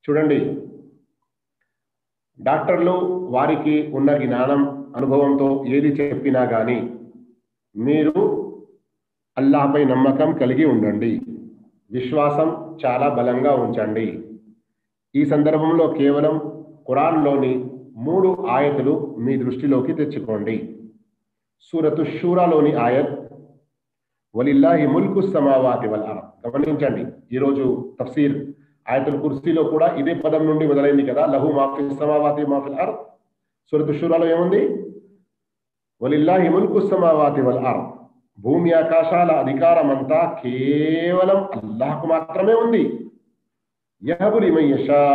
చూడండి డాక్టర్లు వారికి ఉన్న జ్ఞానం అనుభవంతో ఏది చెప్పినా కానీ మీరు అల్లాహపై నమ్మకం కలిగి ఉండండి విశ్వాసం చాలా బలంగా ఉంచండి ఈ సందర్భంలో కేవలం ఖురాన్లోని మూడు ఆయతులు మీ దృష్టిలోకి తెచ్చుకోండి సూరతు షూరాలోని ఆయత్ వలిల్లాహి ముల్కు సమావాతి వల్ అర్ద్ గమనించండి ఈరోజు తఫ్సీర్ ఆయతుల్ కుర్సీలో కూడా ఇదే పదం నుండి మొదలైంది కదా లహు మాఫి సమావాతి మాఫిల్ అర్ సూరతు షూరాలో ఏముంది వలిల్లాహి ముల్కు సమావాతి వల్ అర్ భూమి ఆకాశాల అధికారం అంతా కేవలం అల్లాహకు మాత్రమే ఉంది యహబులి మై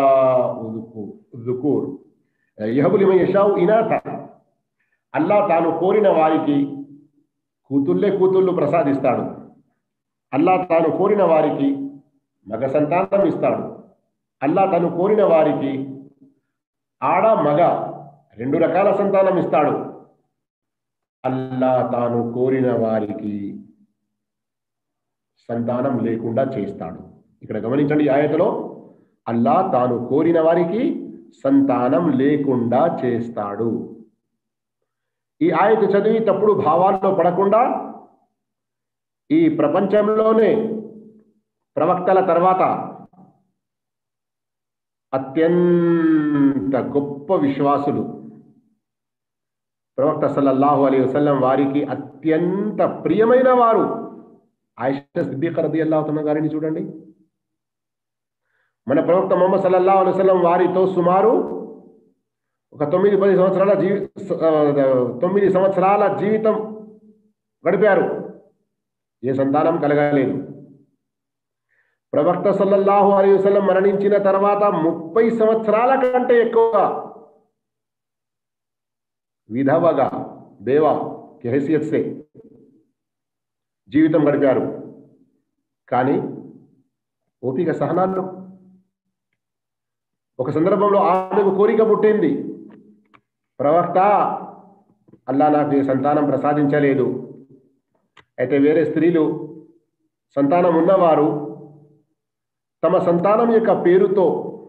యషాఊర్ యహబులి మై యషావు ఇనాథ అల్లా తాను కోరిన వారికి కూతుళ్ళే కూతుళ్ళు ప్రసాదిస్తాడు అల్లా తాను కోరిన వారికి మగ సంతానం ఇస్తాడు అల్లా తను కోరిన వారికి ఆడ మగ రెండు రకాల సంతానం ఇస్తాడు అల్లా తాను కోరిన వారికి సంతానం లేకుండా చేస్తాడు ఇక్కడ గమనించండి ఈ ఆయతలో అల్లా తాను కోరిన వారికి సంతానం లేకుండా చేస్తాడు ఈ ఆయత చదివి తప్పుడు భావాల్లో పడకుండా ఈ ప్రపంచంలోనే ప్రవక్తల తర్వాత అత్యంత గొప్ప విశ్వాసులు ప్రవక్త సల్లల్లాహు అలీ వసల్లం వారికి అత్యంత ప్రియమైన వారు ఆయిషా సిద్దిఖ రది అల్లాహతున్న గారిని చూడండి మన ప్రవక్త మొహమ్మద్ సల్లల్లాహు అలైహి వసల్లం వారితో సుమారు ఒక తొమ్మిది పది సంవత్సరాల జీవి తొమ్మిది సంవత్సరాల జీవితం గడిపారు ఏ సంతానం కలగలేదు ప్రవక్త సల్లల్లాహు అలీ వసల్లం మరణించిన తర్వాత ముప్పై సంవత్సరాల కంటే ఎక్కువగా విధవగా దేవా హైసియత్ సే జీవితం గడిపారు కానీ ఓపిక సహనాల్లో ఒక సందర్భంలో ఆమెకు కోరిక పుట్టింది ప్రవక్త అల్లా నాకు ఈ సంతానం ప్రసాదించలేదు అయితే వేరే స్త్రీలు సంతానం ఉన్నవారు తమ సంతానం యొక్క పేరుతో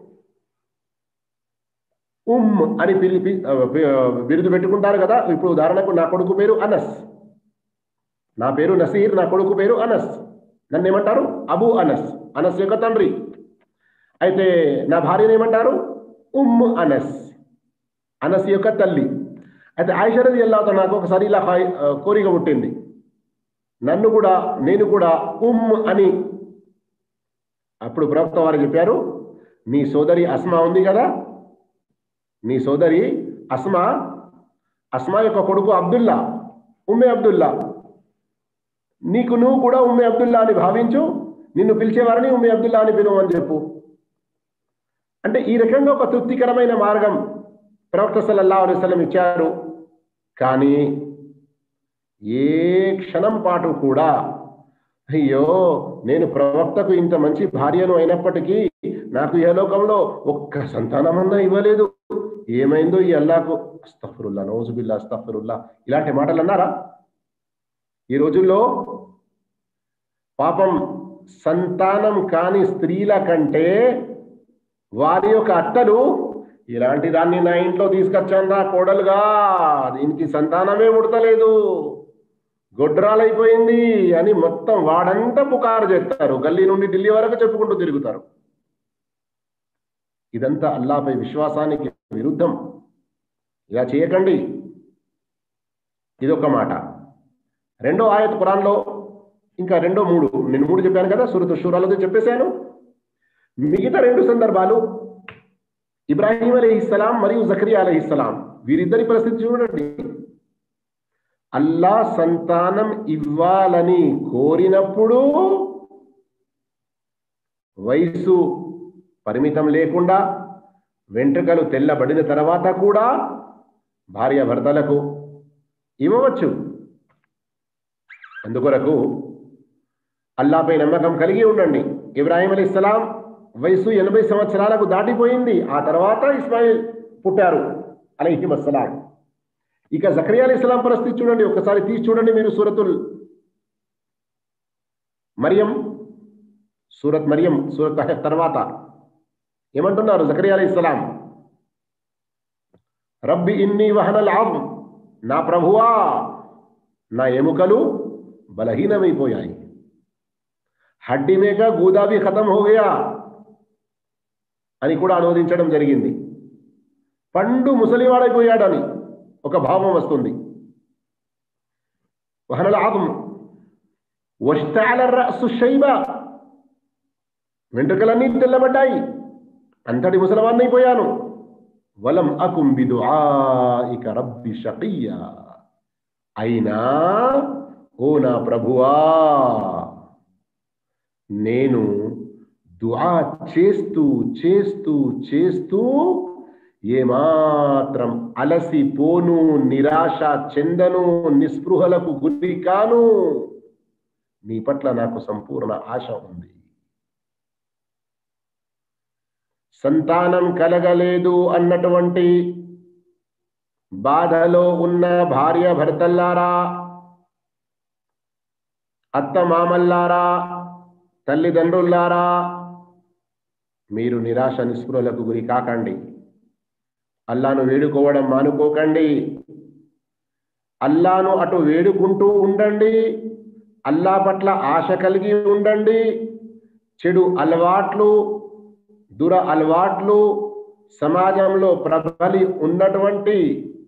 ఉమ్ అని పిలిపి బిరుదు పెట్టుకుంటారు కదా ఇప్పుడు ఉదాహరణకు నా కొడుకు పేరు అనస్ నా పేరు నసీర్ నా కొడుకు పేరు అనస్ నన్ను ఏమంటారు అబు అనస్ అనస్ యొక్క తండ్రి అయితే నా భార్యను ఏమంటారు ఉమ్ అనస్ అనస్ యొక్క తల్లి అయితే ఆయిషరది ఎల్లాతో నాకు ఒకసారి ఇలా కోరిక పుట్టింది నన్ను కూడా నేను కూడా ఉమ్ అని అప్పుడు ప్రవక్త వారు చెప్పారు నీ సోదరి అస్మా ఉంది కదా నీ సోదరి అస్మా అస్మా యొక్క కొడుకు అబ్దుల్లా ఉమ్మే అబ్దుల్లా నీకు నువ్వు కూడా ఉమ్మే అబ్దుల్లా అని భావించు నిన్ను పిలిచేవారని ఉమ్మే అబ్దుల్లా అని పిలువని చెప్పు అంటే ఈ రకంగా ఒక తృప్తికరమైన మార్గం ప్రవక్త సల్లల్లా అలైవలం ఇచ్చారు కానీ ఏ క్షణం పాటు కూడా అయ్యో నేను ప్రవక్తకు ఇంత మంచి భార్యను అయినప్పటికీ నాకు ఈ లోకంలో ఒక్క సంతానమన్నా ఇవ్వలేదు ఏమైందో ఈ అల్లాకు అస్తఫరుల్లా నౌజుబిల్లా అస్తఫరుల్లా ఇలాంటి మాటలు అన్నారా ఈ రోజుల్లో పాపం సంతానం కాని స్త్రీల కంటే వారి యొక్క అత్తలు ఇలాంటి దాన్ని నా ఇంట్లో తీసుకొచ్చాను కోడలుగా దీనికి సంతానమే పుడతలేదు గొడ్రాలైపోయింది అని మొత్తం వాడంతా పుకారు చేస్తారు గల్లీ నుండి ఢిల్లీ వరకు చెప్పుకుంటూ తిరుగుతారు ఇదంతా అల్లాపై విశ్వాసానికి విరుద్ధం ఇలా చేయకండి ఇదొక మాట రెండో ఆయత్ ఖురాన్లో ఇంకా రెండో మూడు నేను మూడు చెప్పాను కదా సురతు షూరాలతో చెప్పేశాను మిగతా రెండు సందర్భాలు ఇబ్రాహీం అలీ ఇస్లాం మరియు జకరియా అలీ ఇస్లాం వీరిద్దరి పరిస్థితి చూడండి అల్లా సంతానం ఇవ్వాలని కోరినప్పుడు వయసు పరిమితం లేకుండా వెంట్రుకలు తెల్లబడిన తర్వాత కూడా భార్య భర్తలకు ఇవ్వవచ్చు అందుకొరకు అల్లాపై నమ్మకం కలిగి ఉండండి ఇబ్రాహీం అలీ ఇస్లాం వయసు ఎనభై సంవత్సరాలకు దాటిపోయింది ఆ తర్వాత ఇస్మాయిల్ పుట్టారు అలైహిం అస్సలాం ఇక జకరియా అలీ ఇస్లాం పరిస్థితి చూడండి ఒకసారి తీసి చూడండి మీరు సూరతుల్ మరియం సూరత్ మరియం సూరత్ తర్వాత ఏమంటున్నారు జకరియా అలీ ఇస్లాం రబ్బి ఇన్ని వహనల్ ఆమ్ నా ప్రభువా నా ఎముకలు బలహీనమైపోయాయి హడ్డి మేక గూదాబీ ఖతం హోగయా అని కూడా అనువదించడం జరిగింది పండు ముసలివాడైపోయాడని ఒక భావం వస్తుంది వహనల్ ఆదం వష్టాల రస్సు శైబ వెంట్రుకలన్నీ తెల్లబడ్డాయి అంతటి ముసలవాన్ని అయిపోయాను వలం అకుం బిదుఆఇక రబ్బి షకియ్యా అయినా ఓ నా ప్రభువా నేను దుఆ చేస్తూ చేస్తూ చేస్తూ ఏమాత్రం అలసిపోను నిరాశ చెందను నిస్పృహలకు గురి కాను నీ పట్ల నాకు సంపూర్ణ ఆశ ఉంది సంతానం కలగలేదు అన్నటువంటి బాధలో ఉన్న భార్య భర్తల్లారా అత్త మామల్లారా తల్లిదండ్రులారా మీరు నిరాశ నిస్పృహలకు గురి కాకండి అల్లాను వేడుకోవడం మానుకోకండి అల్లాను అటు వేడుకుంటూ ఉండండి అల్లా పట్ల ఆశ కలిగి ఉండండి చెడు అలవాట్లు దుర అలవాట్లు సమాజంలో ప్రబలి ఉన్నటువంటి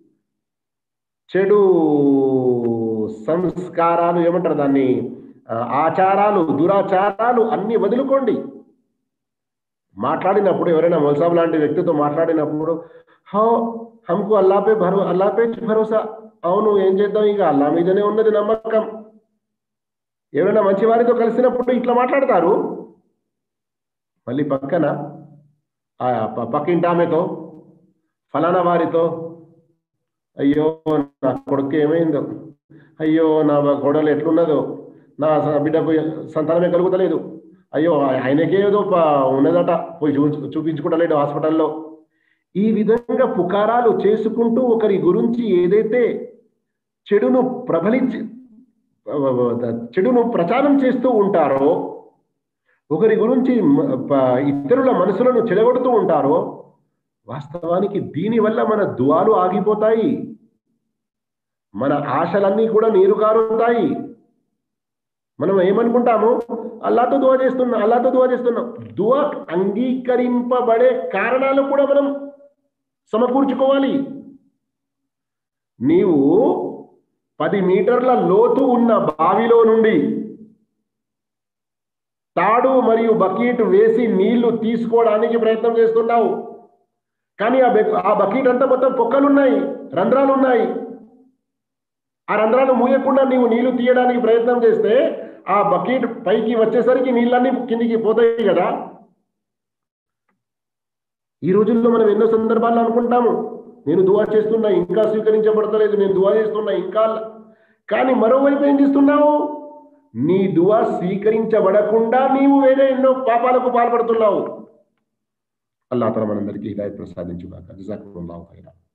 చెడు సంస్కారాలు ఏమంటారు దాన్ని ఆ, ఆచారాలు దురాచారాలు అన్ని వదులుకోండి మాట్లాడినప్పుడు ఎవరైనా మొల్సాబ్ లాంటి వ్యక్తితో మాట్లాడినప్పుడు హో హమ్కు అల్లా పే భరో అల్లా పే భరోసా అవును ఏం చేద్దాం ఇక అల్లా మీదనే ఉన్నది నమ్మకం ఎవరైనా మంచి వారితో కలిసినప్పుడు ఇట్లా మాట్లాడతారు మళ్ళీ పక్కన ఆ ప- పక్కింటి ఆమెతో ఫలానా వారితో అయ్యో నా కొడుకు ఏమైందో అయ్యో నా గొడవలు ఎట్లున్నదో నా స- బిడ్డకు సంతానమే కలుగుతలేదు అయ్యో ఆయనకే ఏదో ప- ఉన్నదట పోయి చూ చూపించుకుంటలేడు హాస్పిటల్లో ఈ విధంగా పుకారాలు చేసుకుంటూ ఒకరి గురించి ఏదైతే చెడును ప్రబలించి చెడును ప్రచారం చేస్తూ ఉంటారో ఒకరి గురించి మ- ప- ఇతరుల మనసులను చెడగొడుతూ ఉంటారో వాస్తవానికి దీనివల్ల మన దువాలు ఆగిపోతాయి మన ఆశలన్నీ కూడా నీరు కారుతాయి మనం ఏమనుకుంటాము అల్లాతో దువా చేస్తున్నాం అల్లాతో దువా చేస్తున్నాం దువా అంగీకరింపబడే కారణాలు కూడా మనం సమకూర్చుకోవాలి నీవు పది మీటర్ల లోతు ఉన్న బావిలో నుండి తాడు మరియు బకెట్ వేసి నీళ్లు తీసుకోవడానికి ప్రయత్నం చేస్తున్నావు కానీ ఆ బె- ఆ బకెట్ అంతా మొత్తం పొక్కలున్నాయి రంధ్రాలు ఉన్నాయి ఆ రంధ్రాలు మూయకుండా నీవు నీళ్లు తీయడానికి ప్రయత్నం చేస్తే ఆ బకెట్ పైకి వచ్చేసరికి నీళ్ళన్నీ కిందికి పోతాయి కదా ఈ రోజుల్లో మనం ఎన్నో సందర్భాల్లో అనుకుంటాము నేను దువా చేస్తున్నా ఇంకా స్వీకరించబడతలేదు నేను దువా చేస్తున్నా ఇంకా కానీ మరోవైపు ఏం చేస్తున్నావు నీ దువా స్వీకరించబడకుండా నీవు వేరే ఎన్నో పాపాలకు పాల్పడుతున్నావు అల్లా తల మనందరికీ హిదాయత్ ప్రసాదించుగాక జజాకుల్లాహు ఖైరా